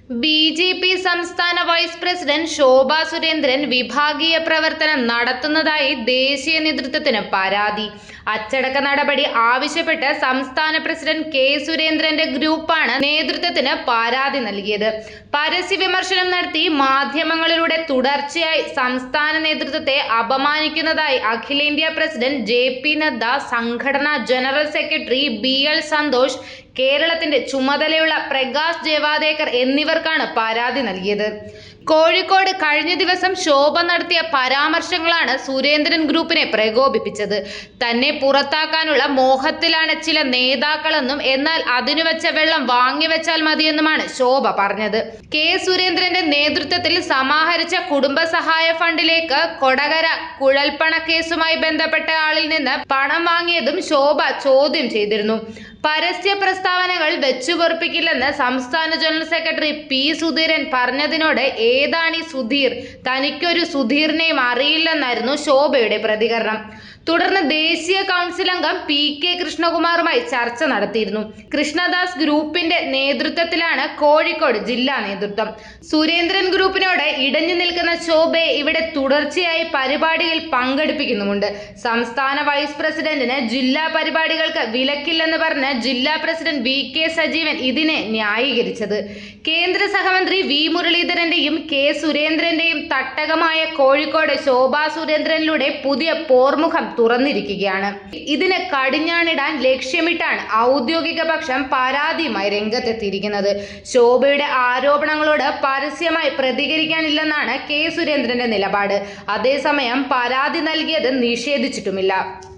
B J P സംസ്ഥാന vice president Shobha Surendran വിഭാഗീയ പ്രവർത്തനം നടത്തുന്നതായി ദേശീയ നേതൃത്വത്തിന് പരാതി അച്ചടക്ക നടപടി ആവശ്യപ്പെട്ട് സംസ്ഥാന പ്രസിഡന്റ് കെ സുരേന്ദ്രന്റെ ഗ്രൂപ്പാണ് നേതൃത്വത്തിന് പരാതി നൽകിയത് പരസ്യ വിമർശനം നടത്തി മാധ്യമങ്ങളിലൂടെ തുടർച്ചയായി സംസ്ഥാന നേതൃത്വത്തെ അപമാനിക്കുന്നതായി അഖിലേന്ത്യാ പ്രസിഡന്റ് ജെ പി നദ്ദ സംഘടനാ general secretary B L Santhosh കേരളത്തിന്റെ ചുമതലയുള്ള പ്രകാശ് ജവാദേക്കർ എന്നിവർക്കാണ് പരാതി നൽകിയത് കോഴിക്കോട് കഴിഞ്ഞ ദിവസം ശോഭ നടത്തിയ പരാമർശങ്ങളാണ് സുരേന്ദ്രൻ ഗ്രൂപ്പിനെ പ്രകോപിപ്പിച്ചത് തന്നെ പുറത്താക്കാനുള്ള മോഹത്തിലാണ് ചില നേതാക്കളെന്നും എന്നാൽ അതിനു വെച്ച വെള്ളം വാങ്ങിവെച്ചാൽ മതിയെന്നുമാണ് ശോഭ പറഞ്ഞത് കെ സുരേന്ദ്രന്റെ നേതൃത്വത്തിൽ സമാഹരിച്ച കുടുംബസഹായ ഫണ്ടിലേക്ക് കൊടകര കുഴൽപ്പണ കേസുമായി ബന്ധപ്പെട്ട ആളിൽ നിന്ന് പണം വാങ്ങിയതും ശോഭ ചോദ്യം ചെയ്തിരുന്നു പരസ്യ പ്രസ്താവനകൾ വെച്ചുപൊറുപ്പിക്കില്ലെന്ന് സംസ്ഥാന ജനറൽ സെക്രട്ടറി പി സുധീരൻ പറഞ്ഞതിനോട് ഏതാണീ സുധീർ തനിക്കൊരു സുധീറിനെയും അറിയില്ലെന്നായിരുന്നു ശോഭയുടെ പ്രതികരണം തുടർന്ന് ദേശീയ കൗൺസിൽ അംഗം പി കെ കൃഷ്ണകുമാറുമായി ചർച്ച നടത്തിയിരുന്നു കൃഷ്ണദാസ് ഗ്രൂപ്പിന്റെ നേതൃത്വത്തിലാണ് കോഴിക്കോട് ജില്ലാ നേതൃത്വം സുരേന്ദ്രൻ ഗ്രൂപ്പിനോട് ഇടഞ്ഞു നിൽക്കുന്ന ശോഭയെ ഇവിടെ തുടർച്ചയായി പരിപാടിയിൽ പങ്കെടുപ്പിക്കുന്നുമുണ്ട് സംസ്ഥാന വൈസ് പ്രസിഡന്റിന് ജില്ലാ പരിപാടികൾക്ക് വിലക്കില്ലെന്ന് പറഞ്ഞ് ജില്ലാ പ്രസിഡന്റ് വി കെ സജീവൻ ഇതിനെ ന്യായീകരിച്ചത് കേന്ദ്ര സഹമന്ത്രി വി മുരളീധരന്റെയും കെ സുരേന്ദ്രന്റെയും തട്ടകമായ കോഴിക്കോട് ശോഭാ സുരേന്ദ്രനിലൂടെ പുതിയ പോർമുഖം തുറന്നിരിക്കുകയാണ് ഇതിന് കടിഞ്ഞാണിടാൻ ലക്ഷ്യമിട്ടാണ് ഔദ്യോഗിക പക്ഷം പരാതിയുമായി രംഗത്തെത്തിയിരിക്കുന്നത് ശോഭയുടെ ആരോപണങ്ങളോട് പരസ്യമായി പ്രതികരിക്കാനില്ലെന്നാണ് കെ സുരേന്ദ്രന്റെ നിലപാട് അതേസമയം പരാതി നൽകിയത് നിഷേധിച്ചിട്ടുമില്ല